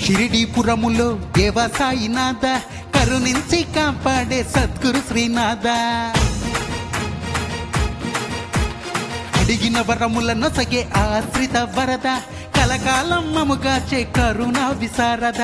షిరిడీపురములో దేవసాయినాథ కరుణించి కాపాడే సద్గురు శ్రీనాథ అడిగిన వరములను సగే ఆశ్రిత వరద కలకాలం మముగా చే కరుణ విశారద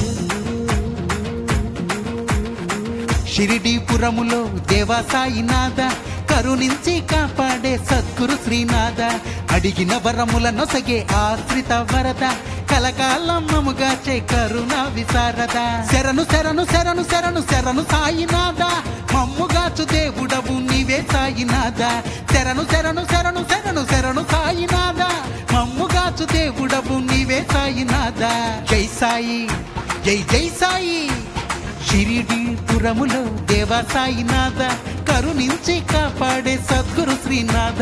షిరిడీపురములో దేవసాయినాథ కరుణించి కాపాడే సద్గురు శ్రీనాథ అడిగిన వరములను సగే ఆశ్రిత వరద కలకాలం మముగా చే కరుణ విశారద శరణు శరణు శరణు శరణు శరణు సాయినాథ మమ్ముగాచు దేవుడవు నీవే సాయినాథ శరణు శరణు శరణు శరణు శరణు సాయినాథ మమ్ముగాచు దేవుడవు నీవే సాయినాథ జై సాయి జై జై సాయి షిరిడీపురములో దేవా సాయినాథ కరుణించి కాపాడే సద్గురు శ్రీనాథ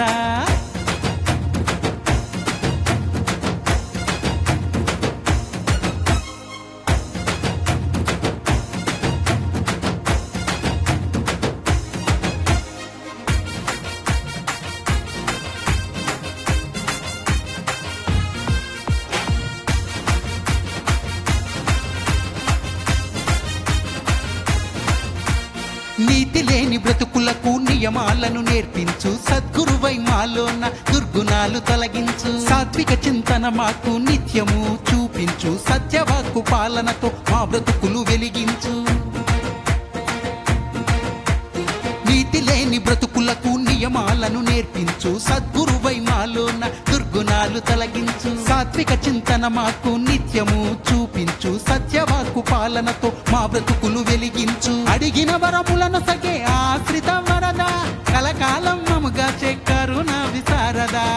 నీతి లేని బ్రతుకులకు నియమాలను నేర్పించు సద్గురువై మాలోన దుర్గుణాలు తొలగించు సాత్విక చింతన మాకు నిత్యము చూపించు సత్యవాక్కు పాలనతో మా బ్రతుకులు వెలిగించు నీతి లేని బ్రతుకులకు నియమాలను నేర్పించు సద్గురువై మాలోన దుర్గుణాలు తొలగించు సాత్విక చింతన మాకు నిత్యము చూపించు సత్యవాకు పాలనతో మా బ్రతుకులు వెలిగించు అడిగిన వరములను సగే ఆశ్రిత వరద కలకాలం మముగా చెక్కరు నా విశారదా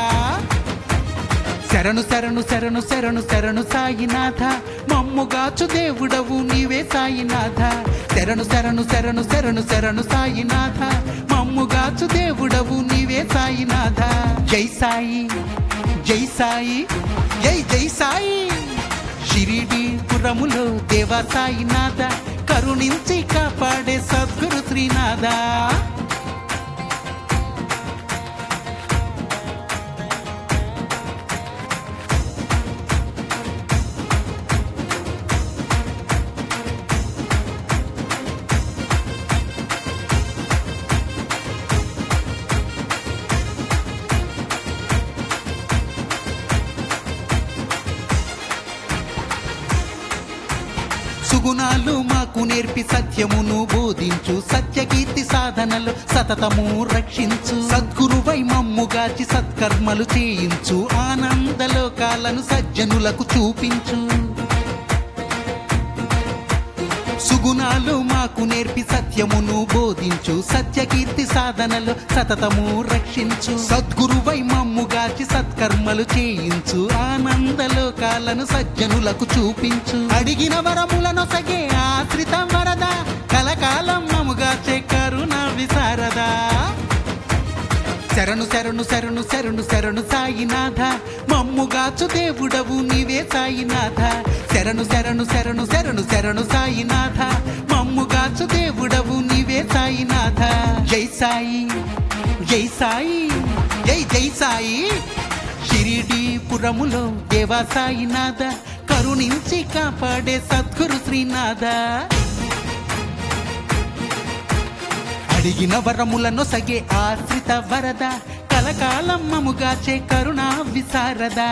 శరణు శరణు శరణు శరణు శరణు సాయినాథ మమ్ముగాచు దేవుడవు నీవే సాయినాథ శరణు శరణు శరణు శరణు శరణు సాయినాథ మమ్ముగాచు దేవుడవు నీవే సాయినాథ జై సాయి జై సాయి జై జై సాయి షిరిడీపురములో దేవా సాయినాథ కరుణించి కాపాడే సద్గురు శ్రీనాథ సుగుణాలు మాకు నేర్పి సత్యమును బోధించు సత్యకీర్తి సాధనలు సతతము రక్షించు సద్గురువై మమ్ముగాచి సత్కర్మలు చేయించు ఆనందలోకాలను సజ్జనులకు చూపించు సుగుణాలు మాకు నేర్పి సత్యమును బోధించు సత్యకీర్తి సాధనలు సతతము రక్షించు సద్గురువై మమ్ముగాచి సత్కర్మలు చేయించు ఆనందలోకాలను సజ్జనులకు చూపించు అడిగిన వరములను సగే ఆశ్రిత వరద కలకాలం మముగా చెక్కరు నా విశారదా శరణు శరణు శరణు శరణు శరణు సాయినాథ మమ్ముగాచు దేవుడవు నీవే సాయినాథ శరణు శరణు శరణు శరణు శరణు సాయినాథ మమ్ముగాచు దేవుడవు నీవే సాయినాథ జై సాయి జై సాయి జై జై సాయి షిరిడీపురములో దేవా సాయినాథ కరుణించి కాపాడే సద్గురు శ్రీనాథ అడిగిన వరములను సగే ఆశ్రిత వరద కలకాలం మముగా చే కరుణా విశారద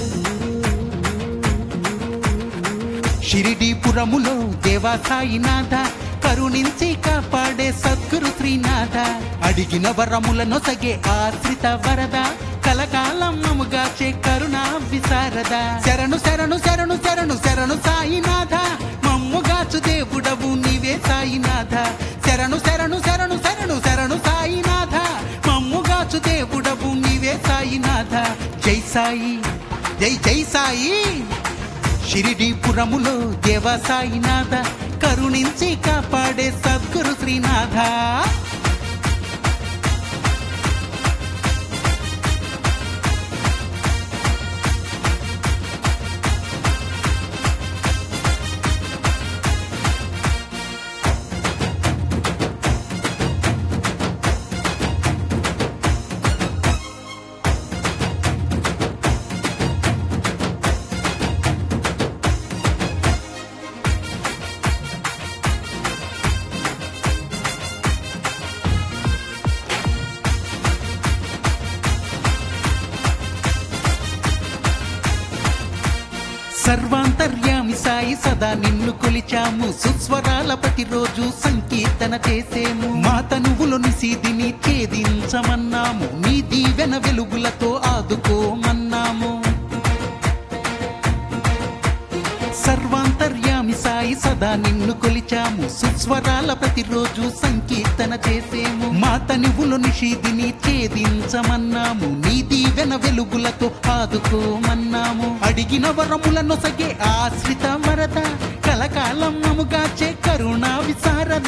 షిరిడీపురములో దేవా సాయినాథ కరుణించి కాపాడే సద్గురు శ్రీనాథ అడిగిన వరములను సగే ఆశ్రిత వరద కలకాలం మముగా చే కరుణా విశారద శరణు శరణు శరణు శరణు శరణు సాయినాథ మమ్ముగాచు దేవుడవు నీవే సాయినాథ శరణు శరణు శరణు శరణు శరణు సాయినాథ మమ్ముగాచు దేవుడవు నీవే సాయినాథ జై సాయి జై జై సాయి షిరిడీపురములో దేవా సాయినాథ కరుణించి కాపాడే సద్గురు శ్రీనాథ సర్వాంతర్యామి సాయి సదా నిన్ను కొలిచాము సుస్వరాల ప్రతిరోజు సంకీర్తన చేసేము మా తనువులో నిసీదిని ఛేదించమన్నాము నీ దీవెన వెలుగులతో ఆదుకోమన్నాము సర్వాంతర్యామి సాయి సదా నిన్ను కొలిచాము సుస్వరాల ప్రతిరోజు సంకీర్తన చేసేము మా తనువులో నిషీదిని ఛేదించమన్నాము నీ దీవెన వెలుగులతో ఆదుకోమన్నాము అడిగిన వరముల నొసగే ఆశ్రిత వరద కలకాలం మముగాచే కరుణా విశారద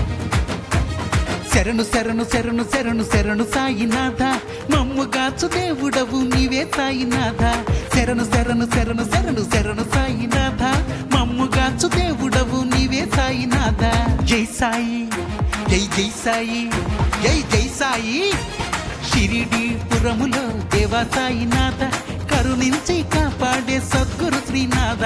శరణు శరణు శరణు శరణు శరణు సాయినాథ మమ్ముగాచు దేవుడవు నీవే సాయినాథ శరణు శరణు శరణు శరణు శరణు సాయినాథ మమ్ముగాచు దేవుడవు నీవే సాయినాథ జై సాయి జై జై సాయి జై జై సాయి షిరిడి పురములో దేవా సాయినాథ కరుణించి కాపాడే సద్గురు శ్రీనాథ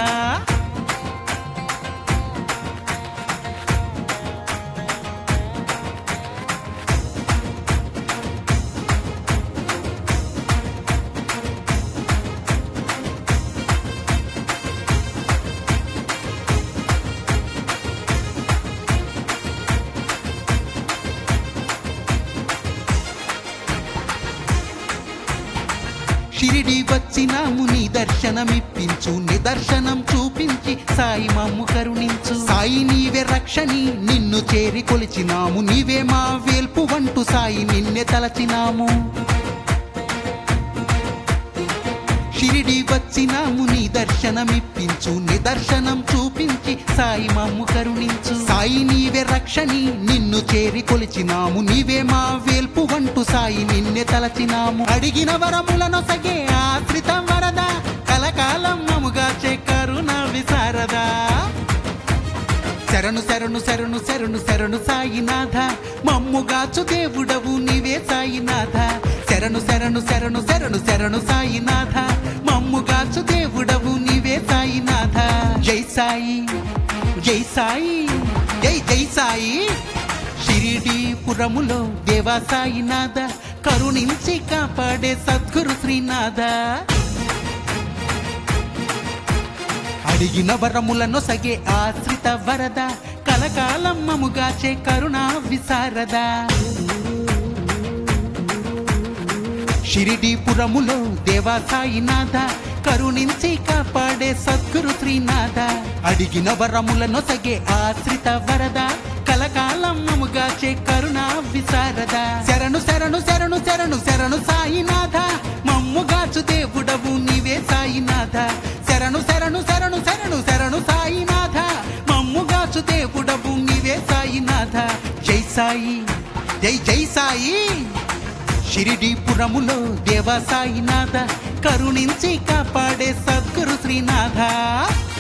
షిరిడి వచ్చినాము నీ దర్శనమిప్పించు నిదర్శనం చూపించి సాయి మమ్ము కరుణించు సాయి నీవే రక్షని నిన్ను చేరి కొలిచినాము నీవే మా వేల్పు వంటు సాయి నిన్నే తలచినాము షిరిడి వచ్చినాము నీ దర్శనమిప్పించు నిదర్శనం చూపించి సాయి మమ్ము కరుణించు సాయి నీవే రక్షని నిన్ను చేరి కొలిచినాము నీవే మా వేల్పు వంటు సాయి నిన్నే తలచినాము అడిగిన వరములను సగే ఆశ్రిత వరద కలకాలం మముగా చెక్కరుణ విశారదా శరణు శరణు శరణు శరణు శరణు సాయినాథ మమ్ముగాచు దేవుడవు నీవే సాయినాథ శరణు శరణు శరణు శరణు శరణు సాయినాథ మమ్ముగాచు దేవుడవు నీవే సాయినాథ జై సాయి జై సాయి జై జై సాయి షిరిడి పురములో దేవా సాయినాథ కరుణించి కాపాడే సద్గురు శ్రీనాథ అడిగిన వరములను సగే ఆశ్రిత వరద కలకాలం మముగాచే కరుణా విశారద షిరిడీపురములో దేవా సాయినాథ కరుణించి కాపాడే సద్గురు శ్రీనాథ అడిగిన వరములను సగే ఆశ్రిత వరద కలకాలం మముగాచే కరుణా విశారద శరణు శరణు శరణు శరణు శరణు సాయినాథ మమ్ముగాచు దేవుడవు నీవే సాయినాథ శరణు శరణు శరణు శరణు శరణు సాయినాథ మమ్ముగాచు దేవుడవు నీవే సాయినాథ జై సాయి జై జై సాయి షిరిడీపురములో దేవా సాయినాథ కరుణించి కాపాడే సద్గురు శ్రీనాథ